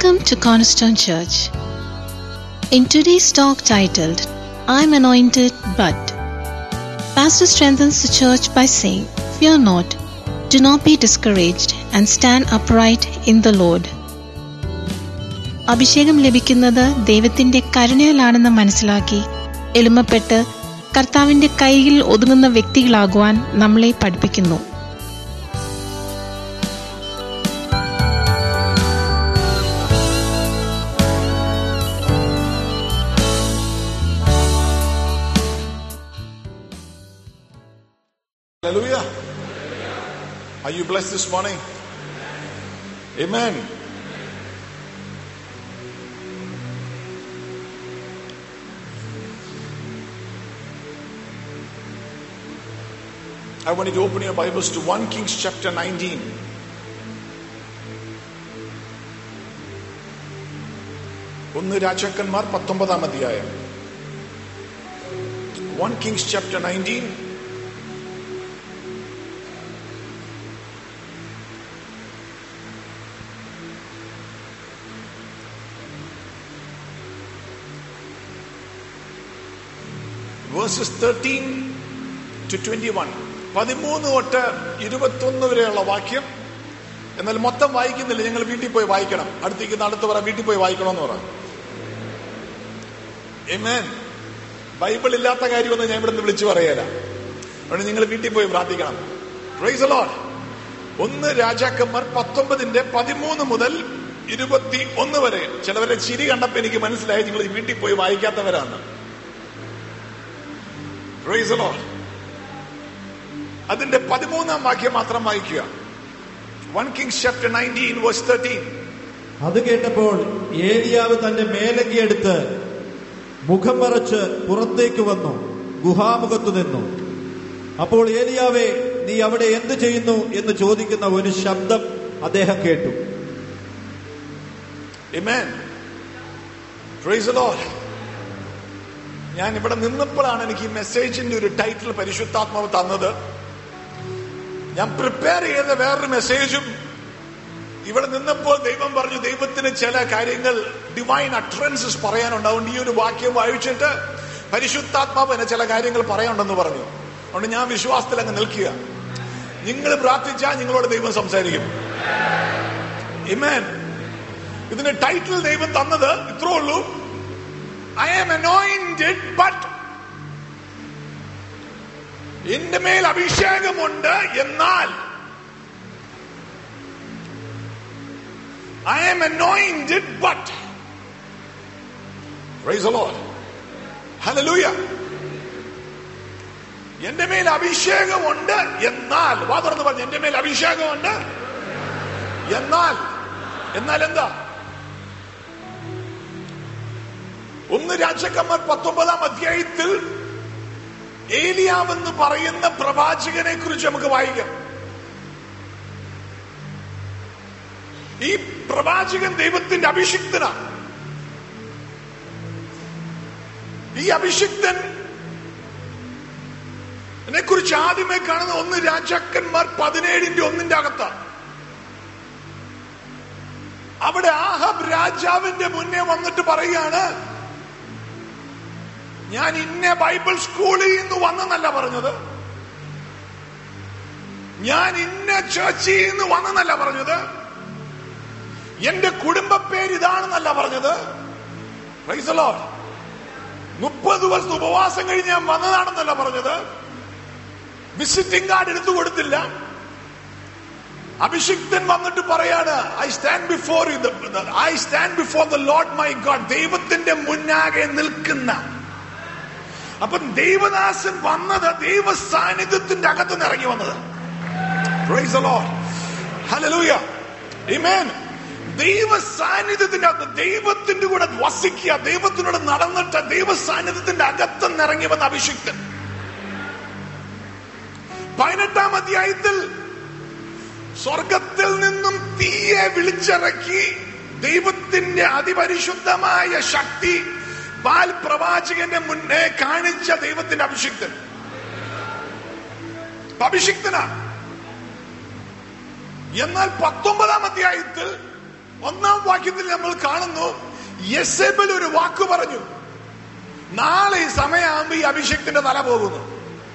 Welcome to Cornerstone Church. In today's talk titled, I'm Anointed But, Pastor strengthens the church by saying, Fear not, do not be discouraged, and stand upright in the Lord. അഭിഷേകം ലഭിക്കുന്നത് ദൈവത്തിന്റെ കരുണയിലാണെന്ന് മനസ്സിലാക്കി എളിമപ്പെട്ട് കർത്താവിന്റെ കൈയിൽ ഒതുങ്ങുന്ന വ്യക്തികളാകുവാൻ നമ്മളെ പഠിപ്പിക്കുന്നു Hallelujah. Are you blessed this morning? Amen. I want you to open your Bibles to 1 Kings chapter 19. ഒന്ന് രാജാക്കന്മാർ പത്തൊമ്പതാം അധ്യായം one Kings chapter nineteen verses thirteen to twenty one പതിമൂന്ന് തൊട്ട് ഇരുപത്തൊന്ന് വരെയുള്ള വാക്യം എന്നാൽ മൊത്തം വായിക്കുന്നില്ല ഞങ്ങൾ വീട്ടിൽ പോയി വായിക്കണം അടുത്തേക്ക് അടുത്ത് പറ വീട്ടിൽ പോയി വായിക്കണമെന്ന് പറ Amen. ബൈബിൾ ഇല്ലാത്ത കാര്യമൊന്നും ഞാൻ ഇവിടെ നിന്ന് വിളിച്ചു പറയല അതുകൊണ്ട് നിങ്ങൾ വീട്ടിൽ പോയി പ്രാർത്ഥിക്കണം പ്രൈസ് ലോഡ് ഒന്ന് രാജാക്കന്മാർ പത്തൊമ്പതിന്റെ പതിമൂന്ന് മുതൽ ഇരുപത്തി ഒന്ന് വരെ ചിലവരെ ചിരി കണ്ടപ്പോ എനിക്ക് മനസ്സിലായി നിങ്ങൾ വീട്ടിൽ പോയി വായിക്കാത്തവരാണ് പ്രൈസ് ലോഡ് അതിന്റെ പതിമൂന്നാം വാക്യം മാത്രം വായിക്കുക one Kings chapter nineteen verse thirteen അത് കേട്ടപ്പോൾ ഏലിയാവ് തന്റെ മേലങ്കി എടുത്ത് മുഖം മറച്ച് പുറത്തേക്ക് വന്നു ഗുഹാമുഖത്തു നിന്നു അപ്പോൾ ഏലിയാവെ നീ അവിടെ എന്ത് ചെയ്യുന്നു എന്ന് ചോദിക്കുന്ന ഒരു ശബ്ദം അദ്ദേഹം കേട്ടു Amen. Praise the Lord. ഞാൻ ഇവിടെ നിന്നപ്പോഴാണ് എനിക്ക് ഈ മെസ്സേജിന്റെ ഒരു ടൈറ്റിൽ പരിശുദ്ധാത്മാവ് തന്നത് ഞാൻ പ്രിപ്പയർ ചെയ്ത വേറൊരു മെസ്സേജും ഇവിടെ നിന്നപ്പോൾ ദൈവം പറഞ്ഞു ദൈവത്തിന് ചില കാര്യങ്ങൾ ഡിവൈൻ അട്രൻസസ് പറയാനുണ്ടാവും ഈ ഒരു വാക്യം വായിച്ചിട്ട് പരിശുദ്ധാത്മാവ് എന്നെ ചില കാര്യങ്ങൾ പറയാനുണ്ടെന്ന് പറഞ്ഞു അതുകൊണ്ട് ഞാൻ വിശ്വാസത്തിൽ അങ്ങ് നിൽക്കുക നിങ്ങൾ പ്രാർത്ഥിച്ചാൽ നിങ്ങളോട് ദൈവം സംസാരിക്കും Amen. ഇതിന് ടൈറ്റിൽ ദൈവം തന്നത് ഇത്രേ ഉള്ളൂ ഐ ആം അനോയിന്റഡ് ബട്ട് എന്റെ മേൽ അഭിഷേകമുണ്ട് എന്നാൽ I am anointed but praise Lord hallelujah എന്റെ മേൽ അഭിഷേകമുണ്ട് എന്നാൽ വാ തുറന്ന് പറഞ്ഞു എന്റെ മേൽ അഭിഷേകമുണ്ട് എന്നാൽ എന്നാൽ എന്താ ഒന്ന് രാജാക്കന്മാർ പത്തൊമ്പതാം അധ്യായത്തിൽ ഏലിയാവെന്ന് പറയുന്ന പ്രവാചകനെ കുറിച്ച് നമുക്ക് വായിക്കാം ഈ പ്രവാചകൻ ദൈവത്തിന്റെ അഭിഷിക്തനാണ് ഈ അഭിഷിക്തൻ എന്നെ കുറിച്ച് ആദ്യമേ കാണുന്ന ഒന്ന് രാജാക്കന്മാർ പതിനേഴിന്റെ ഒന്നിന്റെ അകത്താണ് അവിടെ ആഹബ് രാജാവിന്റെ മുന്നേ വന്നിട്ട് പറയുകയാണ് ഞാൻ ഇന്ന ബൈബിൾ സ്കൂളിൽ നിന്ന് വന്നെന്നല്ല പറഞ്ഞത് ഞാൻ ഇന്ന ചേർച്ചിൽ നിന്ന് വന്നെന്നല്ല പറഞ്ഞത് എന്റെ കുടുംബ പേര് ഇതാണെന്നല്ല പറഞ്ഞത് മുപ്പത് ദിവസം ഉപവാസം കഴിഞ്ഞ് ഞാൻ വന്നതാണെന്നല്ല പറഞ്ഞത് വിസിറ്റിംഗ് കാർഡ് എടുത്തു കൊടുത്തില്ല അഭിഷിക്തൻ വന്നിട്ട് പറയാണ് I stand before I stand before the Lord my God ദൈവത്തിന്റെ മുന്നാകെ നിൽക്കുന്ന അപ്പൊ ദൈവദാസൻ വന്നത് ദൈവ സാന്നിധ്യത്തിന്റെ അകത്തുനിന്ന് ഇറങ്ങി വന്നത് Praise the Lord. Hallelujah. Amen. ദൈവ സാന്നിധ്യത്തിന്റെ അകത്ത് ദൈവത്തിന്റെ കൂടെ വസിക്കുക ദൈവത്തിനോട് നടന്നിട്ട് ദൈവ സാന്നിധ്യത്തിന്റെ അകത്തുനിന്ന് ഇറങ്ങി വന്ന അഭിഷിക്തൻ പതിനെട്ടാം അധ്യായത്തിൽ സ്വർഗത്തിൽ നിന്നും തീയെ വിളിച്ചിറക്കി ദൈവത്തിന്റെ അതിപരിശുദ്ധമായ ശക്തി ബാൽ പ്രവാചകന്റെ മുന്നേ കാണിച്ച ദൈവത്തിന്റെ അഭിഷിക്തൻ അഭിഷിക്തനാ എന്നാൽ പത്തൊമ്പതാം അധ്യായത്തിൽ ഒന്നാം വാക്യത്തിൽ നമ്മൾ കാണുന്നു യെസേബൽ ഒരു വാക്ക് പറഞ്ഞു നാളെ ഈ സമയമാകുമ്പോ ഈ അഭിഷേകത്തിന്റെ തല പോകുന്നു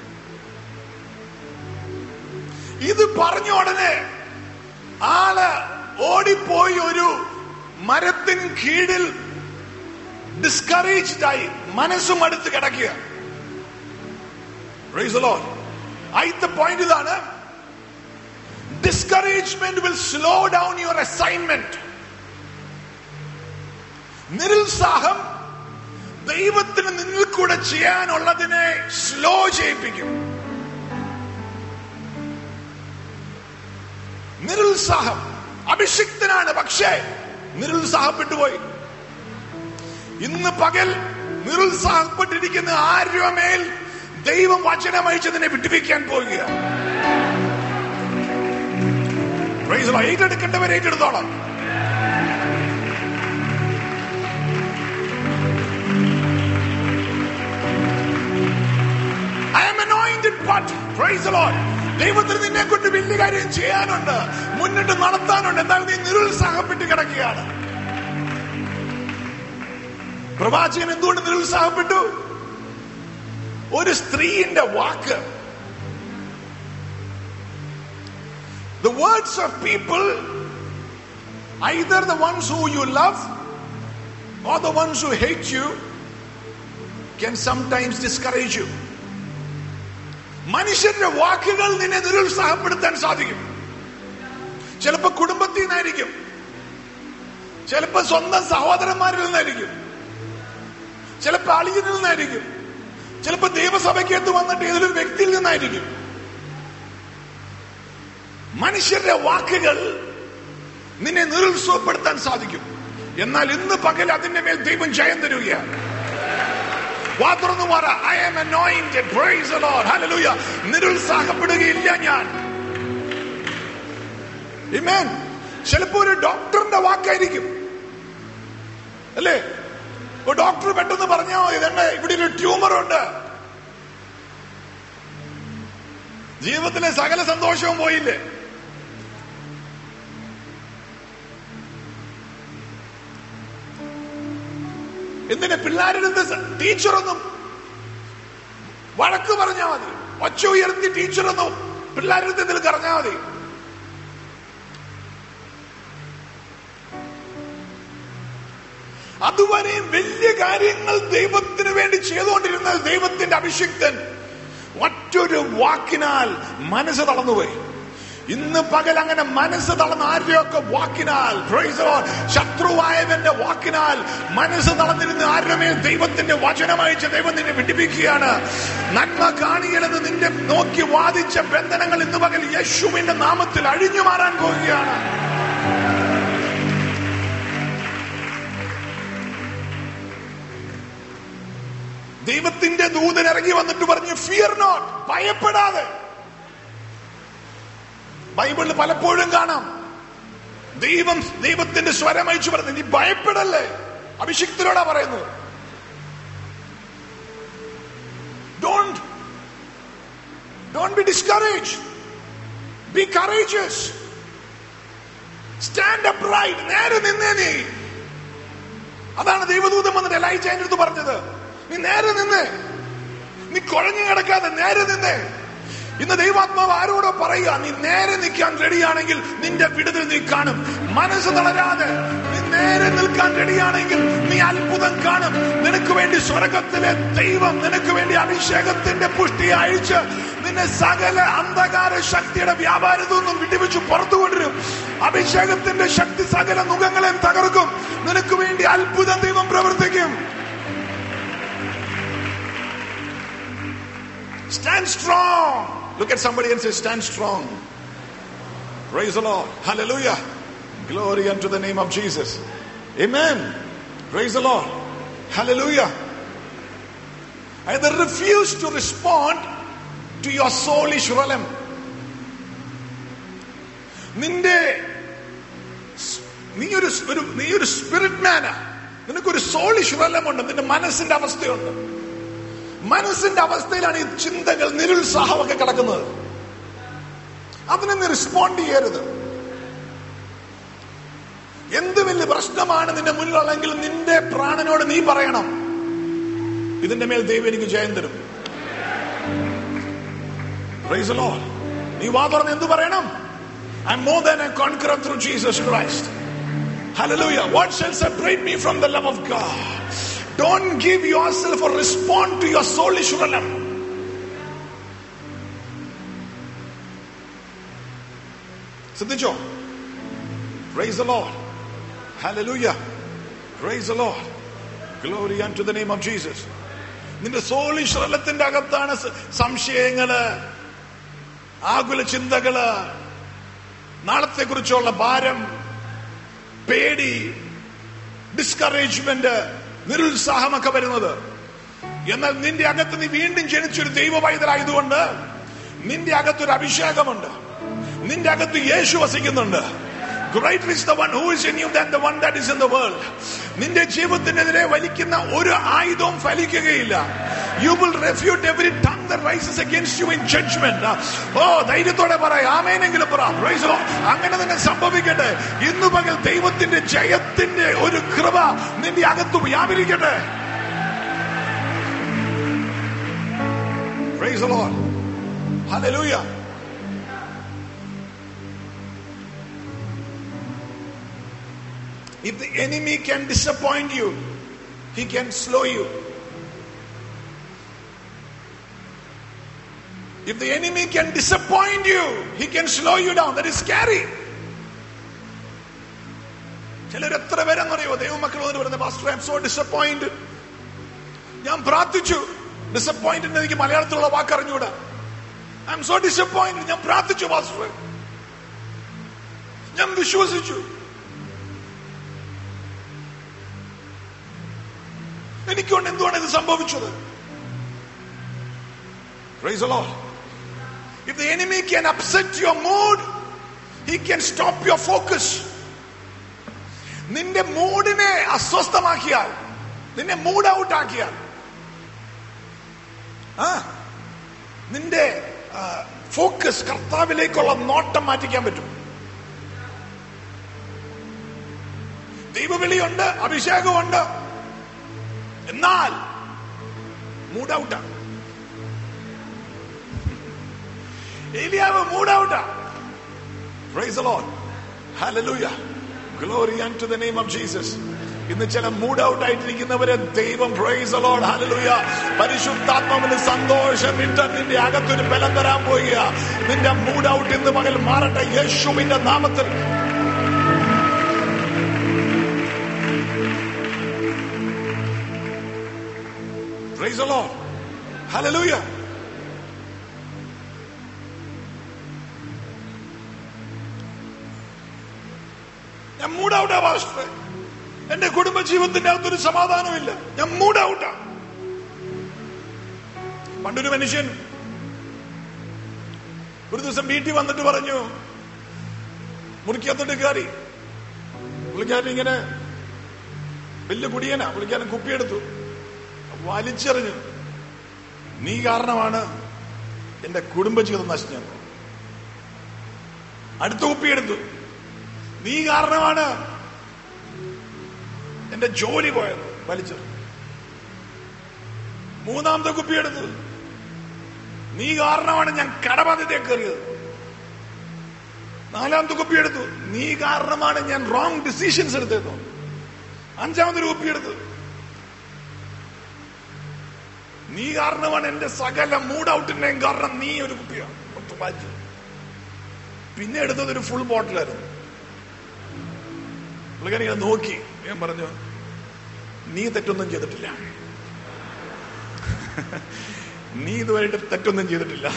ഇത് പറഞ്ഞ ഉടനെ ആള് ഓടിപ്പോയി ഒരു മരത്തിന് കീഴിൽ ഡിസ്കറേജ്ഡ് ആയി മനസ്സും അടുത്ത് കിടക്കുക Praise the Lord. ആദ്യത്തെ പോയിന്റ് ഇതാണ് discouragement will slow down your assignment നിരുത്സാഹം ദൈവത്തിന് നിന്നിൽ കൂടെ ചെയ്യാനുള്ളതിനെ സ്ലോ ചെയ്യിപ്പിക്കും നിരുത്സാഹം അഭിഷിക്തനാണ് പക്ഷേ നിരുത്സാഹപ്പെട്ടുപോയി ഇന്ന് പകൽ നിരുത്സാഹപ്പെട്ടിരിക്കുന്ന ആരുടെ മേൽ ദൈവം വചനം അയച്ചതിനെ വിട്ടുവയ്ക്കാൻ പോവുക Praise the Lord. ഏറ്റെടുക്കേണ്ടവർ ഏറ്റെടുത്തോളാം I am anointed but praise the Lord. ദൈവത്തിന് നിന്നെ കൊണ്ട് വലിയ കാര്യം ചെയ്യാനുണ്ട് മുന്നിട്ട് നടത്താനുണ്ട് എന്നാൽ നീ നിരുത്സാഹപ്പെട്ട് കിടക്കുകയാണ് പ്രവാചകൻ എന്തുകൊണ്ട് നിരുത്സാഹപ്പെട്ടു ഒരു സ്ത്രീയുടെ വാക്ക് The words of people, either the ones who you love or the ones who hate you, can sometimes discourage you. മനുഷ്യരുടെ വാക്കുകൾ നിന്നെ നിരുത്സാഹപ്പെടുത്താൻ സാധിക്കും ചിലപ്പോ കുടുംബത്തിൽ നിന്നായിരിക്കും ചിലപ്പോ സ്വന്തം സഹോദരന്മാരിൽ നിന്നായിരിക്കും ചിലപ്പോ അളിയനിൽ നിന്നായിരിക്കും ചിലപ്പോ ദൈവസഭയ്ക്കകത്ത് വന്നിട്ട് ഏതൊരു വ്യക്തിയിൽ നിന്നായിരിക്കും മനുഷ്യരുടെ വാക്കുകൾ നിന്നെ നിരുത്സവപ്പെടുത്താൻ സാധിക്കും എന്നാൽ ഇന്ന് പകൽ അതിന്റെ മേൽ ദൈവം ജയം തരുകയാണ് വാ തുറന്നു പറ I am anointed praise the Lord hallelujah നിരുത്സാഹപ്പെടുകയില്ല ഞാൻ ആമേൻ ചിലപ്പോ ഒരു ഡോക്ടറിന്റെ വാക്കായിരിക്കും അല്ലേ ഒരു ഡോക്ടർ പെട്ടെന്ന് പറഞ്ഞാൽ മതി ഇതെന്നെ ഇവിടെ ഒരു ട്യൂമർ ഉണ്ട് ജീവിതത്തിലെ സകല സന്തോഷവും പോയില്ലേ എന്തിന് പിള്ളേരുടെ ടീച്ചറൊന്നും വഴക്ക് പറഞ്ഞാൽ മതി ഒച്ച ഉയർത്തി ടീച്ചറൊന്നും പിള്ളേരുടെ ഇതിൽ കറഞ്ഞാൽ മതി അതുവരെയും വലിയ കാര്യങ്ങൾ ദൈവത്തിന് വേണ്ടി ചെയ്തുകൊണ്ടിരുന്ന ദൈവത്തിന്റെ അഭിഷിക്തൻ മറ്റൊരു വാക്കിനാൽ മനസ്സ് തളർന്നുപോയി ഇന്ന് പകൽ അങ്ങനെ മനസ്സ് തളർന്ന ആരുടെയൊക്കെ വാക്കിനാൽ praise the Lord, ശത്രുവായവന്റെ വാക്കിനാൽ മനസ്സ് തളർന്നിരുന്ന ആരുടെ മേൽ ദൈവത്തിന്റെ വചനമയച്ച് ദൈവം നിന്നെ വിടിപ്പിക്കുകയാണ് നന്മ കാണിയലെന്ന് നിന്റെ നോക്കി വാദിച്ച ബന്ധനങ്ങൾ ഇന്ന് പകൽ യേശുവിന്റെ നാമത്തിൽ അഴിഞ്ഞു മാറാൻ പോവുകയാണ് ദൈവത്തിന്റെ ദൂതൻ ഇറങ്ങി വന്നിട്ട് പറഞ്ഞു ഫിയർ നോട്ട് ഭയപ്പെടാതെ ബൈബിളിൽ പലപ്പോഴും കാണാം ദൈവം ദൈവത്തിന്റെ സ്വരം അയച്ചു പറഞ്ഞു നീ ഭയപ്പെടല്ലേ അഭിഷിക്തരോടാ പറയുന്നത് don't don't be discourage be courageous stand up right നേരെ നിന്നേ നീ അതാണ് ദൈവദൂതൻ വന്നിട്ട് എലൈജ അതിന്റെ അടുത്ത് പറഞ്ഞത് നീ നേരെ നിന്ന് നീ കുഴഞ്ഞു കിടക്കാതെ നേരെ നിന്ന് ഇന്ന് ദൈവാത്മാവ് ആരോടോ പറയുക നീ നേരെ നിൽക്കാൻ റെഡിയാണെങ്കിൽ നിന്റെ വിടുതൽ നീ കാണും മനസ്സ് തളരാതെ നീ നേരെ നിൽക്കാൻ റെഡിയാണെങ്കിൽ നീ അത്ഭുതം കാണും നിനക്ക് വേണ്ടി സ്വർഗത്തിലെ ദൈവം നിനക്ക് വേണ്ടി അഭിഷേകത്തിന്റെ പുഷ്ടി അഴിച്ച് നിന്നെ സകല അന്ധകാര ശക്തിയുടെ വ്യാപാരത്തിൽ നിന്നും വിടിവിച്ച് പുറത്തു കൊണ്ടുവരും അഭിഷേകത്തിന്റെ ശക്തി സകല മുഖങ്ങളെയും തകർക്കും നിനക്ക് വേണ്ടി അത്ഭുതം ദൈവം പ്രവർത്തിക്കും Stand strong. Look at somebody and say, Stand strong. Praise the Lord. Hallelujah. Glory unto the name of Jesus. Amen. Praise the Lord. Hallelujah. And they refuse to respond to your soulish realm. നിന്റെ സ്- നീ ഒരു സ്- ഒരു നീ ഒരു spirit മാനാ നിനക്കൊരു സോളിഷ് ഉണ്ട് നിന്റെ മനസ്സിന്റെ അവസ്ഥയുണ്ട് മനസ്സിന്റെ അവസ്ഥയിലാണ് ഈ ചിന്തകൾ നിരുത്സാഹമൊക്കെ കിടക്കുന്നത് അതിനെ നീ റെസ്പോണ്ട് ചെയ്യരുത് എന്ത് വലിയ പ്രശ്നമാണ് നിന്റെ മുന്നിലുള്ളെങ്കിൽ നിന്റെ പ്രാണനോട് നീ പറയണം ഇതിന്റെ മേൽ ദൈവം എനിക്ക് ജയം തരും Praise the Lord. നീ വാ തുറന്ന് എന്ത് പറയണം I am more than a conqueror through Jesus Christ Hallelujah. What shall separate me from the love of God? Don't give yourself or respond to your soulish realm. ശ്രദ്ധിച്ചോ Praise the Lord. Hallelujah. Praise the Lord. Glory unto the name of Jesus. നിന്റെ സോളിശ്രലത്തിന്റെ അകത്താണ് സ- സംശയങ്ങള് ആകുല ചിന്തകള് നാളത്തെ കുറിച്ചുള്ള ഭാരം പേടി discouragement നിരുത്സാഹമൊക്കെ വരുന്നത് എന്നാൽ നിന്റെ അകത്ത് നീ വീണ്ടും ജനിച്ചൊരു ദൈവ പൈതലായതുകൊണ്ട് നിന്റെ അകത്തൊരു അഭിഷേകമുണ്ട് നിന്റെ അകത്ത് യേശു വസിക്കുന്നുണ്ട് Greater is the one who is in you than the one that is in the world. നിന്റെ ജീവിതത്തിനെതിരെ വലിക്കുന്ന ഒരു ആയുധവും ഫലിക്കുകയില്ല you will refute every tongue that rises against you in judgment. ഓ ധൈര്യത്തോടെ പറ ആമേനെങ്കിലും പറ Praise the Lord. അങ്ങനെ തന്നെ സംഭവിക്കട്ടെ ഇന്ന് പകൽ ദൈവത്തിന്റെ ജയത്തിന്റെ ഒരു കൃപ നിന്റെ അകത്ത് വ്യാപരിക്കട്ടെ Praise the Lord. Hallelujah. If the enemy can disappoint you, he can slow you. If the enemy can disappoint you, he can slow you down. That is scary. ചിലർ എത്ര പേരെന്നറിയോ ദൈവമക്കൾ വന്നിട്ട് പറയുന്നത് pastor I am so disappointed ഞാൻ പ്രാർത്ഥിച്ചു disappointed എനിക്ക് മലയാളത്തിലുള്ള വാക്ക് അറിഞ്ഞൂടാ ഐ എം സോ ഡിസപ്പോയിന്റഡ് ഞാൻ പ്രാർത്ഥിച്ചു പാസ്റ്റർ ഞാൻ വിശ്വസിച്ചു എനിക്കൊണ്ട് എന്തുകൊണ്ട് ഇത് സംഭവിച്ചത് Praise the Lord. If the enemy can upset your mood, he can stop your focus. നിന്റെ മൂഡിനെ അസ്വസ്ഥമാക്കിയാൽ നിന്നെ മൂഡ് ഔട്ട് ആക്കിയാൽ ആ നിന്റെ ഫോക്കസ് കർത്താവിലേക്കുള്ള നോട്ടം മാറ്റിക്കാൻ പറ്റും ദൈവവിളിയുണ്ട് അഭിഷേകമുണ്ട് എന്നാൽ മൂഡ് ഔട്ടാണ് ഏലിയാവ് മൂഡ് ഔട്ടാ praise Lord hallelujah glory unto the name of Jesus ഇന്ന് ചില മൂഡ് ഔട്ട് ആയിട്ടിരിക്കുന്നവരെ ദൈവം പ്രൈസ് ലോഡ് ഹല്ലേലൂയ പരിശുദ്ധാത്മാവിന് സന്തോഷം ഇട്ട് നിന്റെ അകത്തൊരു ബലം തരാൻ പോവുക നിന്റെ മൂഡ് ഔട്ട് ഇന്ന് പകൽ മാറട്ടെ യേശുവിന്റെ നാമത്തിൽ Praise the Lord. Hallelujah. ഞാൻ മൂഡ് ഔട്ടാ പാസ്റ്റർ എന്റെ കുടുംബ ജീവിതത്തിന്റെ അകത്തൊരു സമാധാനമില്ല ഞാൻ മൂഡ് ഔട്ടാ പണ്ടൊരു മനുഷ്യൻ ഒരു ദിവസം വീട്ടിൽ വന്നിട്ട് പറഞ്ഞു മുറിക്കകത്തോട്ട് കയറി പുള്ളിക്കാരൻ ഇങ്ങനെ വലിയ കുടിയനാ പുള്ളിക്കാരൻ കുപ്പിയെടുത്തു വലിച്ചെറിഞ്ഞു നീ കാരണമാണ് എന്റെ കുടുംബജീവിതം നശിച്ചത് അടുത്ത കുപ്പിയെടുത്തു നീ കാരണമാണ് എന്റെ ജോലി പോയത് വലിച്ചത് മൂന്നാമത്തെ കുപ്പിയെടുത്തു നീ കാരണമാണ് ഞാൻ കടബാധ്യതയെ കയറിയത് നാലാമത്തെ കുപ്പിയെടുത്തു നീ കാരണമാണ് ഞാൻ റോങ് ഡിസിഷൻസ് എടുത്തത് അഞ്ചാമതൊരു കുപ്പിയെടുത്തു നീ കാരണമാണ് എന്റെ സകല മൂഡ് ഔട്ടിന്റെയും കാരണം നീ ഒരു കുപ്പിയാണ് ഒത്ത് വായിച്ചു പിന്നെ എടുത്തത് ഒരു ഫുൾ ബോട്ടിലായിരുന്നു പുള്ളിക്കാരി ഇങ്ങനെ നോക്കി ഞാൻ പറഞ്ഞു നീ തെറ്റൊന്നും ചെയ്തിട്ടില്ല നീ ഇതുവരെയായിട്ട് തെറ്റൊന്നും ചെയ്തിട്ടില്ല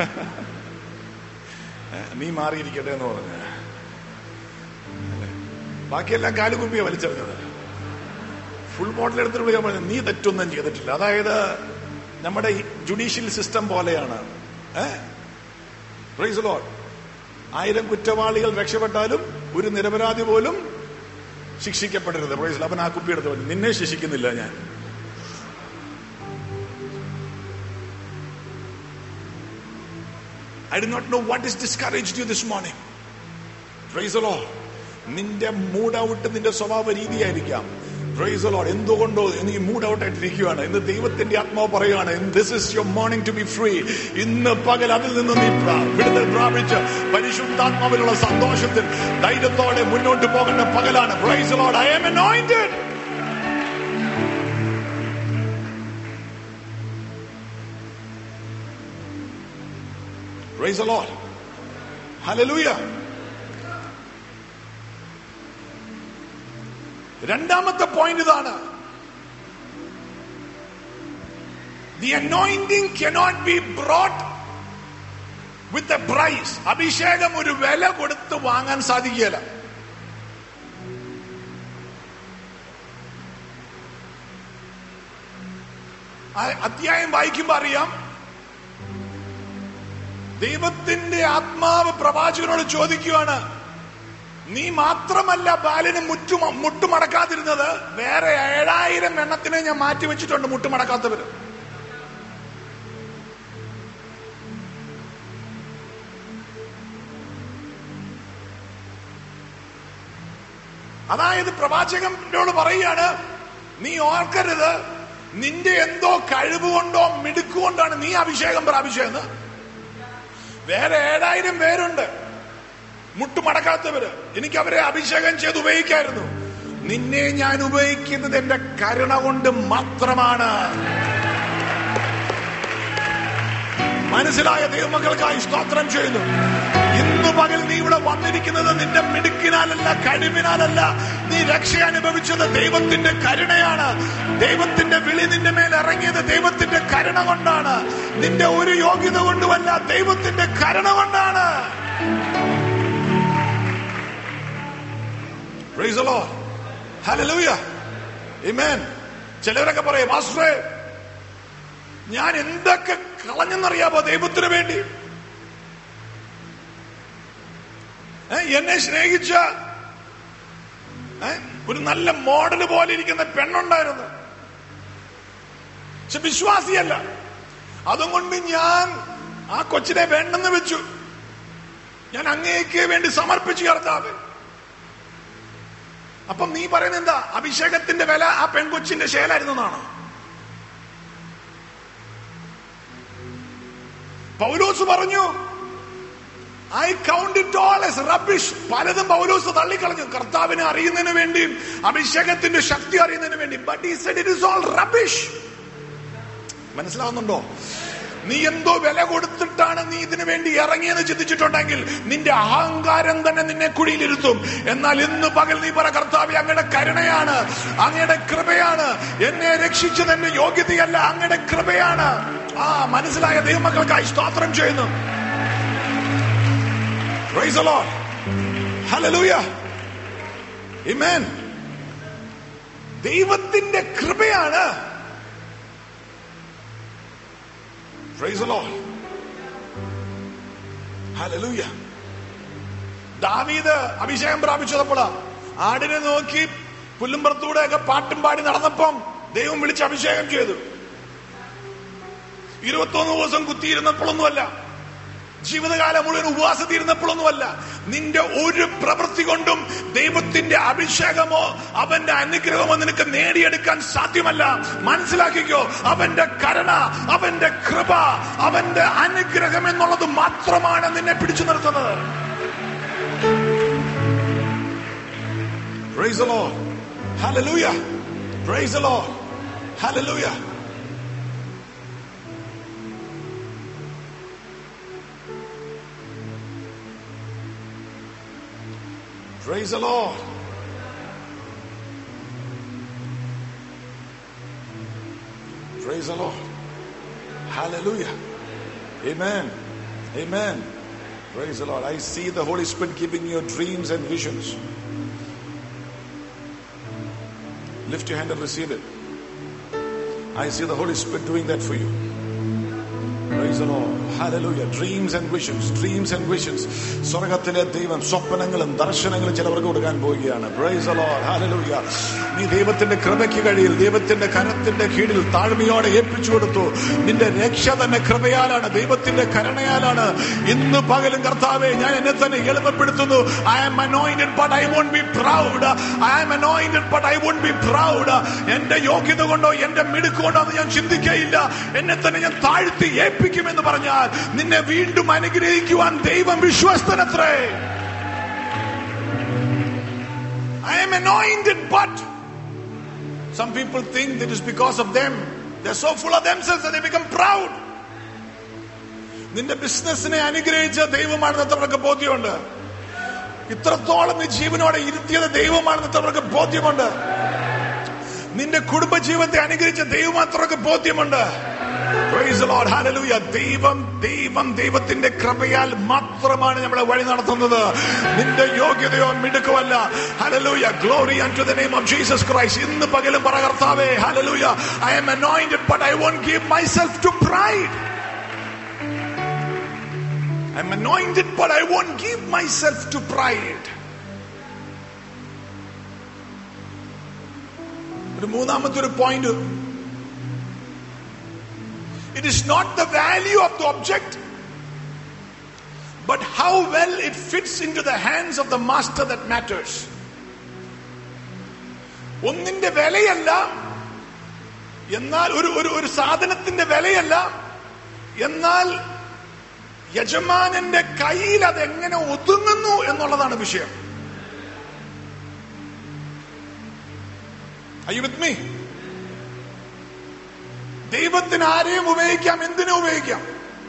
നീ മാറിയിരിക്കട്ടെ എന്ന് പറഞ്ഞു അല്ലേ? ബാക്കിയെല്ലാം കാലുകുപ്പിയെ വലിച്ചെറിഞ്ഞത് ഫുൾ ബോട്ടിൽ എടുത്തിട്ട് വിളിക്കാൻ പറഞ്ഞു നീ തെറ്റൊന്നും ചെയ്തിട്ടില്ല അതായത് നമ്മുടെ ജുഡീഷ്യൽ സിസ്റ്റം പോലെയാണ് പ്രൈസ് ലോഡ് ആയിരം കുറ്റവാളികൾ രക്ഷപ്പെട്ടാലും ഒരു നിരപരാധി പോലും ശിക്ഷിക്കപ്പെടരുത് പ്രൈസ് അവൻ ആ കുപ്പി എടുത്ത് പറഞ്ഞു നിന്നെ ശിക്ഷിക്കുന്നില്ല ഞാൻ I do not know what has discouraged you this morning. Praise the Lord. നിന്റെ മൂഡ് ഔട്ട് നിന്റെ സ്വഭാവ രീതിയായിരിക്കാം പ്രൈസ് ലോഡ് എന്തുകൊണ്ടോ നീ മൂഡ് ഔട്ട് ആയിട്ടിരിക്കുകയാണ് ഇന്ന് ദൈവത്തിന്റെ ആത്മാവ് പറയുകയാണ് this is your morning to be free ഇന്ന് പകൽ അതിൽ നിന്ന് നീ പ്ര- വിടുതൽ പ്രാപിച്ച് പരിശുദ്ധാത്മാവിലുള്ള സന്തോഷത്തിൽ ധൈര്യത്തോടെ മുന്നോട്ട് പോകേണ്ട പകലാണ് praise Lord I am anointed Praise the Lord. Hallelujah. രണ്ടാമത്തെ പോയിന്റ് ഇതാണ് the anointing cannot be brought with a price അഭിഷേകം ഒരു വില കൊടുത്ത് വാങ്ങാൻ സാധിക്കുകയില്ല ആ അധ്യായം വായിക്കുമ്പോ അറിയാം ദൈവത്തിന്റെ ആത്മാവ് പ്രവാചകനോട് ചോദിക്കുകയാണ് നീ മാത്രമല്ല ബാലിന് മുറ്റു മുട്ടുമടക്കാതിരുന്നത് വേറെ ഏഴായിരം എണ്ണത്തിനെ ഞാൻ മാറ്റി വെച്ചിട്ടുണ്ട് മുട്ടുമടക്കാത്തവര് അതായത് പ്രവാചകനോട് പറയുകയാണ് നീ ഓർക്കരുത് നിന്റെ എന്തോ കഴിവുകൊണ്ടോ മിടുക്കുകൊണ്ടാണ് നീ അഭിഷേകം പ്രാപിച്ചതെന്ന് വേറെ ഏഴായിരം പേരുണ്ട് മുട്ടുമടക്കാത്തവര് എനിക്ക് അവരെ അഭിഷേകം ചെയ്ത് ഉപയോഗിക്കായിരുന്നു നിന്നെ ഞാൻ ഉപയോഗിക്കുന്നത് എന്റെ കരുണ കൊണ്ട് മാത്രമാണ് മനസ്സിലായ ദൈവമക്കൾക്കായി സ്തോത്രം ചെയ്യുന്നു ഇന്ന് പകൽ നീ ഇവിടെ വന്നിരിക്കുന്നത് നിന്റെ മിടുക്കിനാലല്ല കഴിവിനാലല്ല നീ രക്ഷ അനുഭവിച്ചത് ദൈവത്തിന്റെ കരുണയാണ് ദൈവത്തിന്റെ വിളി നിന്റെ മേൽ ഇറങ്ങിയത് ദൈവത്തിന്റെ കരുണ കൊണ്ടാണ് നിന്റെ ഒരു യോഗ്യത കൊണ്ടുമല്ല ദൈവത്തിന്റെ കരുണ കൊണ്ടാണ് Praise the Lord. Hallelujah. Amen. ചിലവരൊക്കെ പറയും മാസ്റ്ററെ ഞാൻ എന്തൊക്കെ കളഞ്ഞെന്നറിയാമോ ദൈവത്തിന് വേണ്ടി ഏ, എന്നെ സ്നേഹിച്ച ഏ, ഒരു നല്ല മോഡൽ പോലെ ഇരിക്കുന്ന പെണ്ണുണ്ടായിരുന്നു പക്ഷെ വിശ്വാസിയല്ല അതുകൊണ്ട് ഞാൻ ആ കൊച്ചിനെ വേണ്ടെന്ന് വെച്ചു ഞാൻ അങ്ങേക്ക് വേണ്ടി സമർപ്പിച്ചു കർത്താവ് അപ്പം നീ പറയുന്നത് എന്താ അഭിഷേകത്തിന്റെ വില ആ പെൺകൊച്ചിന്റെ ശേലായിരുന്നു എന്നാണ് പൗലോസ് പറഞ്ഞു I count it all as rubbish പലതും പൗലോസ് തള്ളിക്കളഞ്ഞു കർത്താവിനെ അറിയുന്നതിന് വേണ്ടിയും അഭിഷേകത്തിന്റെ ശക്തി അറിയുന്നതിന് വേണ്ടി but he said it is all rubbish മനസ്സിലാവുന്നുണ്ടോ നീ എന്തോ വില കൊടുത്തിട്ടാണ് നീ ഇതിനു വേണ്ടി ഇറങ്ങിയെന്ന് ചിന്തിച്ചിട്ടുണ്ടെങ്കിൽ നിന്റെ അഹങ്കാരം തന്നെ നിന്നെ കുഴിയിലിരുത്തും എന്നാൽ ഇന്ന് പകൽ നീ പറ കർത്താവ് അങ്ങയുടെ കരുണയാണ് അങ്ങയുടെ കൃപയാണ് എന്നെ രക്ഷിച്ചത് എന്റെ യോഗ്യതയല്ല അങ്ങയുടെ കൃപയാണ് ആ മനസ്സിലായ ദൈവമക്കൾക്കായി സ്തോത്രം ചെയ്യുന്നു Praise the Lord. Hallelujah. Amen. ദൈവത്തിന്റെ കൃപയാണ് Praise the Lord. Hallelujah. ദാവീദ് അഭിഷേകം പ്രാപിച്ചതപ്പോഴാ ആടിനെ നോക്കി പുല്ലുംപുറത്തൂടെ ഒക്കെ പാട്ടും പാടി നടന്നപ്പം ദൈവം വിളിച്ച് അഭിഷേകം ചെയ്തു ഇരുപത്തൊന്ന് ദിവസം കുത്തിയിരുന്നപ്പോഴൊന്നുമല്ല ജീവിതകാലം മുഴുവൻ ഉപവാസത്തിരുന്നപ്പോഴൊന്നുമല്ല നിന്റെ ഒരു പ്രവൃത്തി കൊണ്ടും ദൈവത്തിന്റെ അഭിഷേകമോ അവന്റെ അനുഗ്രഹമോ നിനക്ക് നേടിയെടുക്കാൻ സാധ്യമല്ല മനസ്സിലാക്കിക്കോ അവന്റെ കരുണ അവന്റെ കൃപ അവന്റെ അനുഗ്രഹം എന്നുള്ളത് മാത്രമാണ് നിന്നെ പിടിച്ചു നിർത്തുന്നത് Praise the Lord. Hallelujah. Praise the Lord. Hallelujah. Praise the Lord. Praise the Lord. Hallelujah. Amen. Amen. Praise the Lord. I see the Holy Spirit giving you dreams and visions. Lift your hand and receive it. I see the Holy Spirit doing that for you. Praise the Lord. Hallelujah dreams and visions dreams and visions സ്വർഗത്തിലെ ദൈവം സ്വപ്നങ്ങളും ദർശനങ്ങളും ചിലവർക്ക് കൊടുക്കാൻ പോവുകയാണ് price Lord hallelujah നീ ദൈവത്തിന്റെ കൃപയ്ക്ക് കഴിയിൽ ദൈവത്തിന്റെ കരത്തിന്റെ കീഴിൽ താഴ്മയോടെ ഏൽപ്പിച്ചു കൊടുത്തു നിന്റെ രക്ഷ തന്നെ കൃപയാലാണ് ദൈവത്തിന്റെ കരുണയാലാണ് ഇന്ന് പകലും കർത്താവെ ഞാൻ എന്നെ തന്നെ എളുപ്പപ്പെടുത്തുന്നു I am anointed but I won't be proud I am anointed but I won't be proud എന്റെ യോഗ്യത കൊണ്ടോ എന്റെ മിടുക്ക് കൊണ്ടോ എന്ന് ഞാൻ ചിന്തിക്കയില്ല എന്നെ തന്നെ ഞാൻ താഴ്ത്തി ഏൽപ്പിക്കുമെന്ന് പറഞ്ഞാൽ നിന്നെ വീണ്ടും അനുഗ്രഹിക്കുവാൻ ദൈവം വിശ്വസ്തനത്രേ I am anointed, but some people think that it's because of them. They're so full of themselves that they become proud. നിന്റെ ബിസിനസ്സിനെ അനുഗ്രഹിച്ച ദൈവമാണെന്ന് എത്രവർക്ക് ബോധ്യമുണ്ട് ഇത്രത്തോളം നീ ജീവനോടെ ഇരുത്തിയത് ദൈവമാണെന്ന് എത്രവർക്ക് ബോധ്യമുണ്ട് നിന്റെ കുടുംബജീവിതത്തെ അനുഗ്രഹിച്ച ദൈവം അത്രക്ക് ബോധ്യമുണ്ട് Praise the Lord. Hallelujah. ദൈവം ദൈവം ദൈവത്തിന്റെ കൃപയാൽ മാത്രമാണ് നമ്മളെ വഴി നടത്തുന്നത് നിന്റെ യോഗ്യതയോ മിടുക്കുമല്ല hallelujah glory unto the name of Jesus Christ ഇന്ന് പകലും പറ കർത്താവേ hallelujah I am anointed but I won't give myself to pride I am anointed but I won't give myself to pride ഒരു മൂന്നാമത്തെ ഒരു point It is not the value of the object, but how well it fits into the hands of the master that matters. ഒന്നിന്റെ വിലയല്ല എന്നാൽ ഒരു ഒരു ഒരു സാധനത്തിന്റെ വിലയല്ല എന്നാൽ യജമാനന്റെ കയ്യിൽ അത് എങ്ങനെ ഒതുങ്ങുന്നു എന്നുള്ളതാണ് വിഷയം Are you with me? ദൈവത്തിന് ആരെയും ഉപയോഗിക്കാം എന്തിനും ഉപയോഗിക്കാം